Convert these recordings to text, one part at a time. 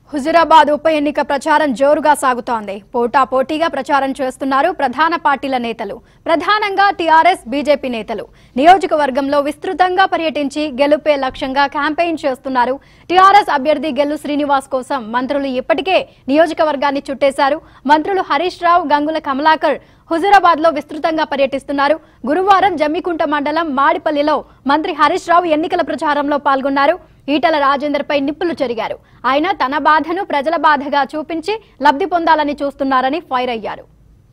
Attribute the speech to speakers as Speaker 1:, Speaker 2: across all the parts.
Speaker 1: హుజురాబాద్ ఉప ఎన్నిక ప్రచారం జోరుగా సాగుతోంది పోటా పోటీగా ప్రచారం చేస్తున్నారు ప్రధాన పార్టీల నేతలు ప్రధానంగా టీఆర్ఎస్ బీజేపీ నేతలు నియోజకవర్గంలో విస్తృతంగా పర్యటించి గెలుపే లక్ష్యంగా క్యాంపెయిన్ చేస్తున్నారు టీఆర్ఎస్ అభ్యర్థి గెల్లు శ్రీనివాస్ కోసం మంత్రులు ఇప్పటికే నియోజకవర్గాన్ని చుట్టేశారు మంత్రులు హరీష్ రావు గంగుల కమలాకర్ హుజురాబాద్ లో విస్తృతంగా పర్యటిస్తున్నారు గురువారం జమ్మికుంట మండలం మాడిపల్లిలో మంత్రి హరీష్ రావు ఎన్నికల ప్రచారంలో పాల్గొన్నారు ఈటల రాజేందర్ పై నిప్పులు చెరిగారు ఆయన తన బాధను ప్రజల బాధగా చూపించి లబ్ధి పొందాలని చూస్తున్నారని ఫైర్ అయ్యారు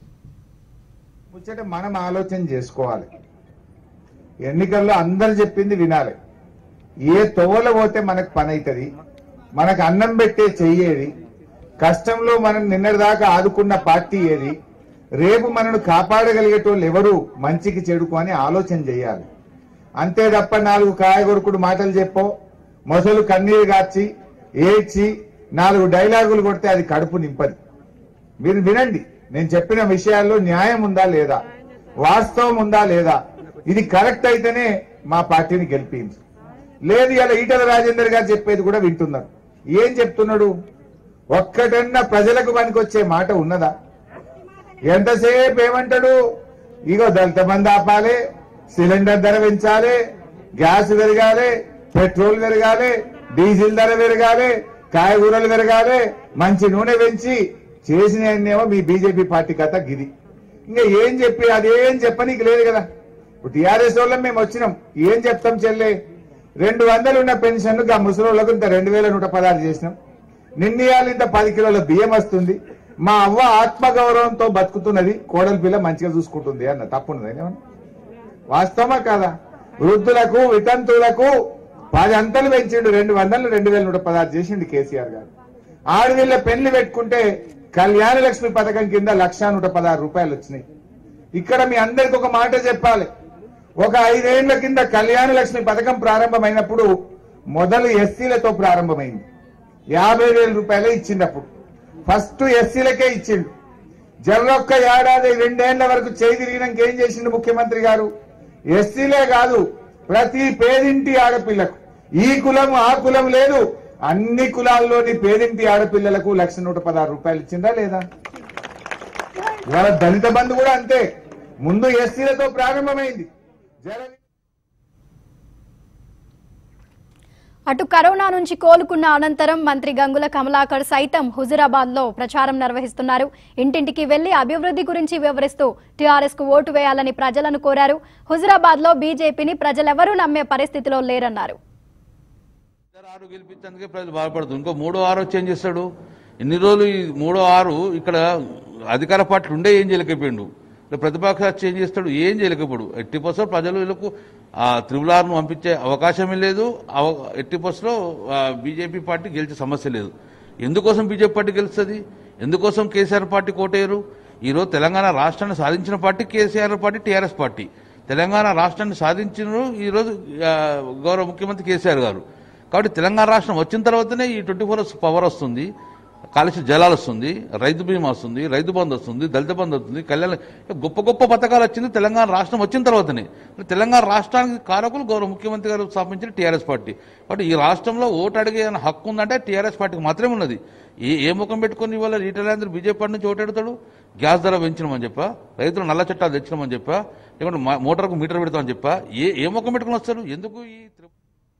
Speaker 2: ముచ్చట మనం ఆలోచన చేసుకోవాలి ఎన్నికల్లో అందరు చెప్పింది వినాలి ఏ తోవల పోతే మనకు పని అవుతుంది మనకు అన్నం పెట్టే చెయ్యేది కష్టంలో మనం నిన్నటిదాకా ఆదుకున్న పార్టీ ఏది రేపు మనను కాపాడగలిగేటోళ్ళు ఎవరు మంచికి చెడుకు అని ఆలోచన చేయాలి అంతే తప్ప నాలుగు కాయగొరుకుడు మాటలు చెప్పో మొసలు కన్నీరు గార్చి ఏడ్చి నాలుగు డైలాగులు కొడితే అది కడుపు నింపది మీరు వినండి నేను చెప్పిన విషయాల్లో న్యాయం ఉందా లేదా వాస్తవం ఉందా లేదా ఇది కరెక్ట్ అయితేనే మా పార్టీని గెలిపించు లేదు ఇలా ఈటల రాజేందర్ గారు చెప్పేది కూడా వింటున్నారు ఏం చెప్తున్నాడు ఒక్కటన్నా ప్రజలకు పనికొచ్చే మాట ఉన్నదా ఎంతసేపు ఏమంటాడు ఇగో దళిత మంది ఆపాలి సిలిండర్ ధర పెంచాలి గ్యాస్ పెరగాలి పెట్రోల్ పెరగాలి డీజిల్ ధర పెరగాలి కాయగూరలు పెరగాలి మంచి నూనె పెంచి చేసినేమో మీ బీజేపీ పార్టీ కథ గిది ఇంకా ఏం చెప్పి అదేం చెప్పనీకి లేదు కదా ఇప్పుడు టీఆర్ఎస్ వాళ్ళం మేము వచ్చినాం ఏం చెప్తాం చెల్లె రెండు వందలు ఉన్న పెన్షన్ గా ముసలోళ్ళకు ఇంత రెండు వేల నూట పదహారు చేసినాం నిన్నయాలు ఇంత పది కిలోల బియ్యం వస్తుంది మా అవ్వ ఆత్మగౌరవంతో బతుకుతున్నది కోడలి పిల్ల మంచిగా చూసుకుంటుంది అన్న తప్పున్నది ఏమన్నా వాస్తవమా కాదా వృద్ధులకు వితంతువులకు పది అంతలు పెంచిండు రెండు వందలు రెండు వేల నూట పదహారు చేసిండు కేసీఆర్ గారు ఆడవిళ్ళ పెళ్లి పెట్టుకుంటే కళ్యాణ లక్ష్మి పథకం కింద లక్ష నూట పదహారు రూపాయలు వచ్చినాయి ఇక్కడ మీ అందరికి ఒక మాట చెప్పాలి ఒక ఐదేళ్ల కింద కళ్యాణ లక్ష్మి పథకం ప్రారంభమైనప్పుడు మొదలు ఎస్సీలతో ప్రారంభమైంది యాభై వేల రూపాయలే ఇచ్చిండప్పుడు ఫస్ట్ ఎస్సీలకే ఇచ్చిండు జర్రొక్క ఏడాది రెండేళ్ల వరకు చేయి తిరిగినాక ఏం చేసిండు ముఖ్యమంత్రి గారు ఎస్సీలే కాదు ప్రతి పేదింటి ఆడపిల్లకు ఈ కులం ఆ కులం లేదు అన్ని కులాల్లోని పేదింటి ఆడపిల్లలకు లక్ష నూట పదహారు రూపాయలు ఇచ్చిందా లేదా ఇవాళ దళిత బంధు కూడా అంతే ముందు ఎస్సీలతో ప్రారంభమైంది జర
Speaker 1: అటు కరోనా నుంచి కోలుకున్న అనంతరం మంత్రి గంగుల కమలాకర్ సైతం హుజురాబాద్ లో ప్రచారం నిర్వహిస్తున్నారు ఇంటింటికి వెళ్లి అభివృద్ధి గురించి వివరిస్తూ టీఆర్ఎస్ కు ఓటు వేయాలని ప్రజలను కోరారు హుజురాబాద్ లో బీజేపీని ప్రజలెవరూ నమ్మే పరిస్థితిలో లేరన్నారు
Speaker 3: ఇద్దరు ఆరు గెలిపించేందుకే ప్రజలు బాధపడుతుంది ఇంకో మూడో ఆరు వచ్చి ఏం చేస్తాడు ఇన్ని రోజులు ఈ మూడో ఆరు ఇక్కడ అధికార పార్టీలు ఉండే ఏం చేయలేకపోయిండు ఇక్కడ ప్రతిపక్ష వచ్చి ఏం చేస్తాడు ఏం చేయలేకపోడు ఎట్టి బస్సులో ప్రజలు వీళ్ళకు ఆ త్రిబుల్ ఆర్ను పంపించే అవకాశమే లేదు అవ- ఎట్టి బస్సులో బీజేపీ పార్టీ గెలిచే సమస్య లేదు ఎందుకోసం బీజేపీ పార్టీ గెలుస్తుంది ఎందుకోసం కేసీఆర్ పార్టీ కోటేరు ఈరోజు తెలంగాణ రాష్ట్రాన్ని సాధించిన party KCR party TRS party Telangana రాష్ట్రాన్ని సాధించిన ఈరోజు ఆ, గౌరవ ముఖ్యమంత్రి కేసీఆర్ గారు కాబట్టి తెలంగాణ రాష్ట్రం వచ్చిన తర్వాతనే ఈ ట్వంటీ ఫోర్ అవర్స్ పవర్ వస్తుంది కాలుష్య జలాలు వస్తుంది రైతు బీమా వస్తుంది రైతు బంధు వస్తుంది దళిత బంధు వస్తుంది కళ్యాణ గొప్ప గొప్ప పథకాలు వచ్చింది తెలంగాణ రాష్ట్రం వచ్చిన తర్వాతనే తెలంగాణ రాష్ట్రానికి కారకులు గౌరవ ముఖ్యమంత్రి గారు స్థాపించిన టీఆర్ఎస్ పార్టీ కాబట్టి ఈ రాష్ట్రంలో ఓటు అడిగే హక్కు ఉందంటే టీఆర్ఎస్ పార్టీకి మాత్రమే ఉన్నది ఏ ఏ ముఖం పెట్టుకుని ఇవాళ రీటైలర్ బీజేపీ పార్టీ నుంచి ఓటు అడుగుతాడు గ్యాస్ ధర పెంచినామని చెప్పా రైతులు నల్ల చట్టాలు తెచ్చినామని చెప్పా లేకుంటే మా- మోటార్కు మీటర్ పెడతామని చెప్పా ఏ ఏ ముఖం పెట్టుకుని వస్తారు ఎందుకు ఈ త్రి-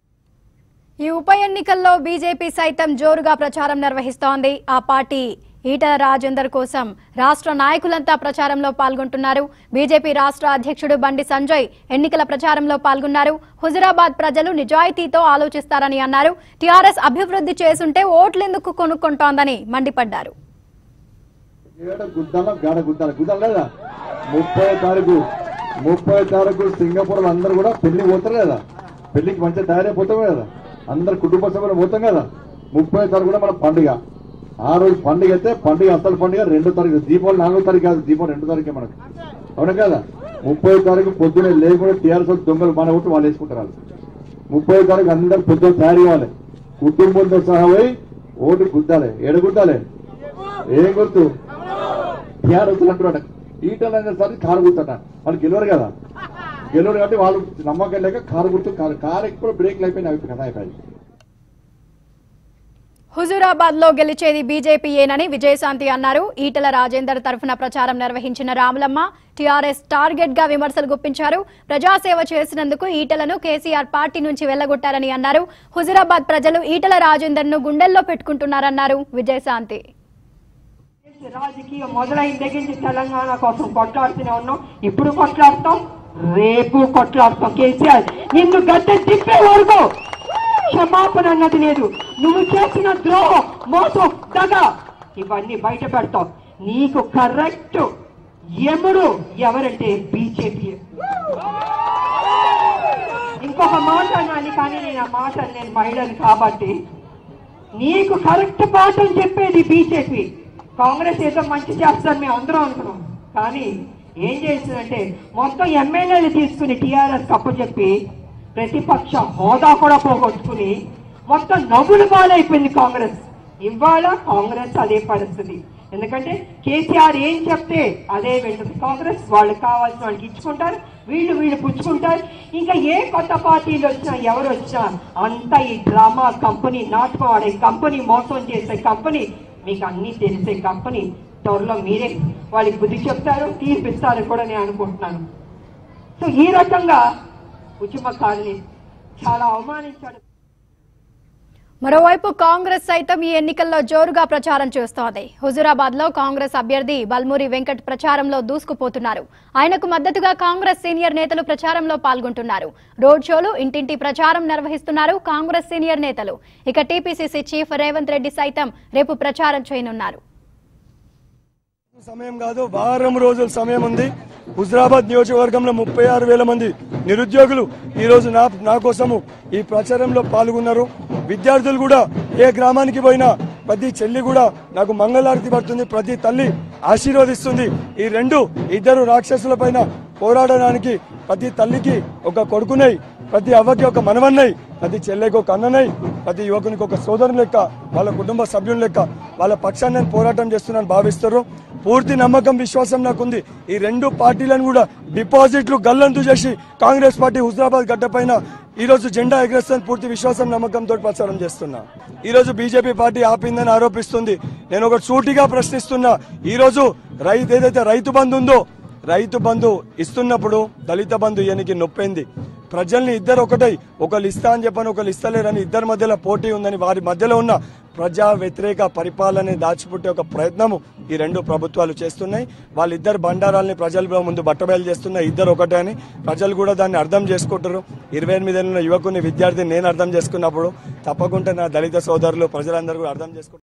Speaker 1: ఈ ఉప ఎన్నికల్లో బీజేపీ సైతం జోరుగా ప్రచారం నిర్వహిస్తోంది ఆ పార్టీ ఈటల రాజేందర్ కోసం రాష్ట్ర నాయకులంతా ప్రచారంలో పాల్గొంటున్నారు బీజేపీ రాష్ట్ర అధ్యక్షుడు బండి సంజయ్ ఎన్నికల ప్రచారంలో పాల్గొన్నారు హుజురాబాద్ ప్రజలు నిజాయితీతో ఆలోచిస్తారని అన్నారు టీఆర్ఎస్ అభివృద్ధి చేసుంటే ఓట్లెందుకు కొనుక్కుంటోందని మండిపడ్డారు
Speaker 4: ఏడ గుద్దాల గాడ గుద్దాల గుద్దాల లేదా ముప్పై తారీఖు ముప్పై తారీఖు సింగపూర్ లో అందరూ కూడా పెళ్లి పోతారు కదా పెళ్లికి మంచిగా తయారైపోతాం కదా అందరు కుటుంబ సభ్యులు పోతాం కదా ముప్పై తారీఖు కూడా మన పండుగ ఆ రోజు పండుగ అయితే పండుగ అసలు పండుగ రెండో తారీఖు దీపావళి నాలుగో తారీఖు కాదు దీపావళి రెండో తారీఖే మనకు అవును కదా ముప్పై తారీఖు పొద్దునే లేకుండా టీఆర్ఎస్ వాళ్ళు దొంగలు మన ఓట్లు వాళ్ళు వేసుకుంటారు వాళ్ళు ముప్పై తారీఖు అందరు పొద్దున తయారు కావాలి కుటుంబంతో సహా పోయి ఓటు గుద్దాలి ఏడ గుద్దాలి ఏం గుర్తు టీఆర్ఎస్ అంటున్నాడు ఈటలు అనేసరి కారు గుర్తుట వాళ్ళు గెలవరు కదా గెలవరు కాబట్టి వాళ్ళు నమ్మకం లేక కారు గుర్తు కారు కారు ఎక్కువ బ్రేక్లు అయిపోయినాయి అయిపోయి కదా అయిపోయి
Speaker 1: హుజూరాబాద్ లో గెలిచేది బీజేపీయేనని విజయశాంతి అన్నారు ఈటల రాజేందర్ తరఫున ప్రచారం నిర్వహించిన రాములమ్మ టీఆర్ఎస్ టార్గెట్ గా విమర్శలు గుప్పించారు ప్రజాసేవ చేసినందుకు ఈటలను కేసీఆర్ పార్టీ నుంచి వెళ్లగొట్టారని అన్నారు హుజూరాబాద్ ప్రజలు ఈటల రాజేందర్ ను గుండెల్లో పెట్టుకుంటున్నారన్నారు విజయశాంతి
Speaker 5: రాజకీయం మొదలైన దగ్గర నుంచి తెలంగాణ కోసం కొట్లాడుతూనే ఉన్నాం ఇప్పుడు కొట్లాడతాం రేపు కొట్లాడతాం కేసీఆర్ నిన్ను గడ్డ తిప్పే వరకు క్షమాపణ అన్నది లేదు నువ్వు చేసిన ద్రోహం మోసం దగ ఇవన్నీ బయట పెడతాం నీకు కరెక్ట్ ఎముడు ఎవరంటే బీజేపీ ఇంకొక మాట అనాలి కానీ నేను ఆ మాట నేను మహిళను కాబట్టి నీకు కరెక్ట్ పాఠం చెప్పేది బీజేపీ కాంగ్రెస్ ఏదో మంచి చేస్తారు మేము అందరం అనుకున్నాం కానీ ఏం చేసిందంటే మొత్తం ఎమ్మెల్యేలు తీసుకుని టీఆర్ఎస్ కప్పు చెప్పి ప్రతిపక్ష హోదా కూడా పోగొట్టుకుని మొత్తం నవ్వులు పాలైపోయింది కాంగ్రెస్ ఇవాళ కాంగ్రెస్ అదే పరిస్థితి ఎందుకంటే కేసీఆర్ ఏం చెప్తే అదే వింటుంది కాంగ్రెస్ వాళ్ళకి కావాల్సిన వాళ్ళకి ఇచ్చుకుంటారు వీళ్ళు వీళ్ళు పుచ్చుకుంటారు ఇంకా ఏ కొత్త పార్టీలు వచ్చినా ఎవరు వచ్చినా అంతా ఈ డ్రామా కంపెనీ నాటకం ఆడే కంపెనీ మోసం చేసే కంపెనీ మీకు అన్ని తెలిసే కంపెనీ త్వరలో మీరే వాళ్ళకి బుద్ధి చెప్తారు తీర్పిస్తారు కూడా నేను అనుకుంటున్నాను సో ఈ రకంగా ఉద్యమకారుని చాలా అవమానించాడు
Speaker 1: మరోవైపు కాంగ్రెస్ సైతం ఈ ఎన్నికల్లో జోరుగా ప్రచారం చేస్తోంది హుజూరాబాద్ లో కాంగ్రెస్ అభ్యర్థి బల్మూరి వెంకట్ ప్రచారంలో దూసుకుపోతున్నారు ఆయనకు మద్దతుగా కాంగ్రెస్ సీనియర్ నేతలు ప్రచారంలో పాల్గొంటున్నారు రోడ్ షోలు ఇంటింటి ప్రచారం నిర్వహిస్తున్నారు కాంగ్రెస్ సీనియర్ నేతలు ఇక టీపీసీసీ చీఫ్ రేవంత్ రెడ్డి సైతం రేపు ప్రచారం చేయనున్నారు
Speaker 6: సమయం కాదు వారం రోజుల సమయం ఉంది హుజరాబాద్ నియోజకవర్గంలో ముప్పై ఆరు వేల మంది నిరుద్యోగులు ఈ రోజు నా నా కోసము ఈ ప్రచారంలో పాల్గొన్నారు విద్యార్థులు కూడా ఏ గ్రామానికి పోయినా ప్రతి చెల్లి కూడా నాకు మంగళారతి పడుతుంది ప్రతి తల్లి ఆశీర్వదిస్తుంది ఈ రెండు ఇద్దరు రాక్షసుల పైన పోరాడడానికి ప్రతి తల్లికి ఒక కొడుకునై ప్రతి అవ్వకి ఒక మనవన్నై ప్రతి చెల్లెకి ఒక అన్ననై ప్రతి యువకునికి ఒక సోదరుని లెక్క వాళ్ళ కుటుంబ సభ్యుని లెక్క వాళ్ళ పక్షాన్ని నేను పోరాటం చేస్తున్నాను భావిస్తారు పూర్తి నమ్మకం విశ్వాసం నాకుంది ఈ రెండు పార్టీలను కూడా డిపాజిట్లు గల్లంతు చేసి కాంగ్రెస్ పార్టీ హుజరాబాద్ గడ్డ పైన ఈ రోజు జెండా ఎగరేస్తాను పూర్తి విశ్వాసం నమ్మకంతో ప్రచారం చేస్తున్నా ఈ రోజు బీజేపీ పార్టీ ఆపిందని ఆరోపిస్తుంది నేను ఒక సూటిగా ప్రశ్నిస్తున్నా ఈ రోజు రైతు ఏదైతే రైతు బంధు ఉందో రైతు బంధు ఇస్తున్నప్పుడు దళిత బంధు ఈయనకి నొప్పింది ప్రజల్ని ఇద్దరు ఒకటై ఒకళ్ళు ఇస్తా అని చెప్పని ఒకళ్ళు ఇస్తలేరని ఇద్దరి మధ్యలో పోటీ ఉందని వారి మధ్యలో ఉన్న ప్రజా వ్యతిరేక పరిపాలన దాచిపుట్టే ఒక ప్రయత్నము ఈ రెండు ప్రభుత్వాలు చేస్తున్నాయి వాళ్ళిద్దరు బండారాల్ని ప్రజల ముందు బట్టబయలు చేస్తున్నాయి ఇద్దరు ఒకటే అని ప్రజలు కూడా దాన్ని అర్థం చేసుకుంటారు ఇరవై ఎనిమిది ఏళ్ళ యువకుని విద్యార్థిని నేను అర్థం చేసుకున్నప్పుడు తప్పకుండా నా దళిత సోదరులు ప్రజలందరూ కూడా అర్థం చేసుకుంటారు